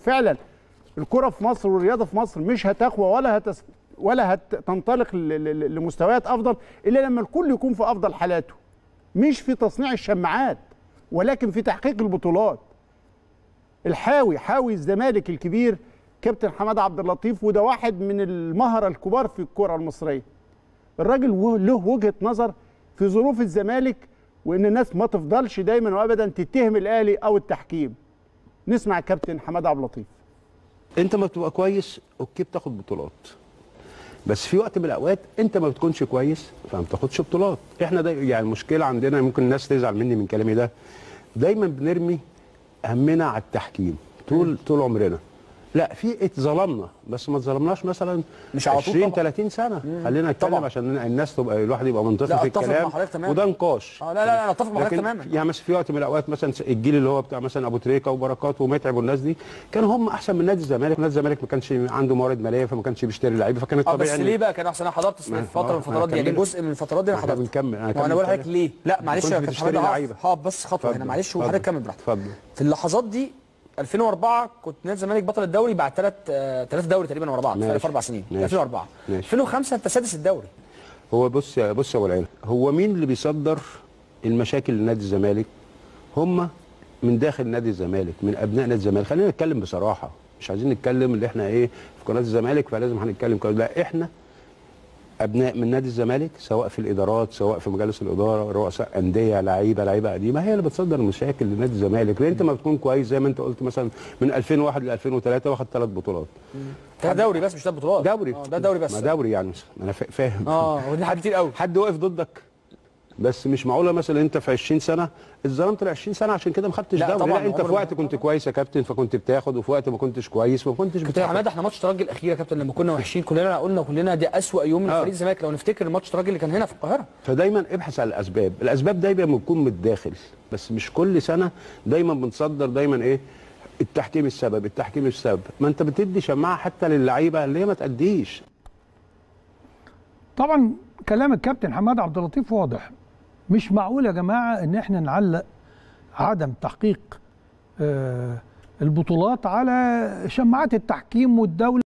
فعلا الكره في مصر والرياضه في مصر مش هتقوى ولا هتس ولا هتنطلق ل- ل- لمستويات افضل الا لما الكل يكون في افضل حالاته مش في تصنيع الشماعات ولكن في تحقيق البطولات الحاوي حاوي الزمالك الكبير كابتن حماد عبد اللطيف وده واحد من المهرة الكبار في الكرة المصرية الراجل و- له وجهة نظر في ظروف الزمالك وان الناس ما تفضلش دايما وابدا تتهم الاهلي او التحكيم نسمع كابتن حماد عبد اللطيف انت ما بتبقى كويس اوكي بتاخد بطولات بس في وقت من الاوقات انت ما بتكونش كويس فما بتاخدش بطولات احنا ده يعني المشكله عندنا ممكن الناس تزعل مني من كلامي ده دايما بنرمي همنا على التحكيم طول طول عمرنا لا في اتظلمنا بس ما اتظلمناش مثلا مش على طول 20 طبعا. 30 سنه خلينا نتكلم طبعا. عشان الناس تبقى الواحد يبقى منتصف لا، في أتفق مع الكلام حضرتك تماما. وده نقاش اه لا لا لا اتفق مع حضرتك لكن تماما يعني مثلا في وقت من الاوقات مثلا الجيل اللي هو بتاع مثلا ابو تريكه وبركات ومتعب والناس دي كانوا هم احسن من نادي الزمالك نادي الزمالك ما كانش عنده موارد ماليه فما كانش بيشتري لعيبه فكان اه بس الطبيعي إن- ليه بقى كان احسن انا حضرت في ما- فتره من آه، الفترات دي يعني هكمل. جزء من الفترات دي انا احنا حضرت بنكمل انا وانا هكمل بقول لحضرتك كلام. ليه لا معلش كنت يا كابتن بتشتري حماد لعيبة. هقف بس خطوه هنا اتفضل، معلش اتفضل. وحضرتك كمل براحتك اتفضل في اللحظات دي 2004 كنت نادي الزمالك بطل الدوري بعد ثلاث ثلاث دوري تقريبا ورا بعض ماشي. فرق في اربع سنين ماشي. 2004 ماشي. 2005 انت سادس الدوري هو بص يا بص يا ابو العيله هو مين اللي بيصدر المشاكل لنادي الزمالك هم من داخل نادي الزمالك من ابناء نادي الزمالك خلينا نتكلم بصراحه مش عايزين نتكلم اللي احنا ايه في قناه الزمالك فلازم هنتكلم كده لا احنا ابناء من نادي الزمالك سواء في الادارات سواء في مجالس الاداره رؤساء انديه لعيبه لعيبه قديمه هي اللي بتصدر المشاكل لنادي الزمالك لان انت ما بتكون كويس زي ما انت قلت مثلا من 2001 ل 2003 واخد ثلاث بطولات ده دوري بس مش ثلاث بطولات دوري اه ده دوري بس ما دوري يعني انا فا- فاهم اه ودي حاجات كتير قوي حد واقف ضدك بس مش معقوله مثلا انت في 20 سنه اتظلمت ال 20 سنه عشان كده ما خدتش لا دوري طبعاً، لا انت عمر في وقت ما- كنت كويس يا كابتن فكنت بتاخد وفي وقت ما كنتش كويس وما كنتش كابتن بتاخد حماد احنا ماتش ترجي الاخير يا كابتن لما كنا وحشين كلنا قلنا كلنا دي اسوأ يوم من آه. فريق الزمالك لو نفتكر ماتش ترجي اللي كان هنا في القاهره فدايما ابحث عن الاسباب الاسباب دايما بتكون من الداخل بس مش كل سنه دايما بنصدر دايما ايه التحكيم السبب التحكيم السبب ما انت بتدي شماعه حتى للعيبه اللي هي ما تأديش طبعا كلام الكابتن حماد عبد اللطيف واضح مش معقول يا جماعه ان احنا نعلق عدم تحقيق آه، البطولات على شماعات التحكيم والدوله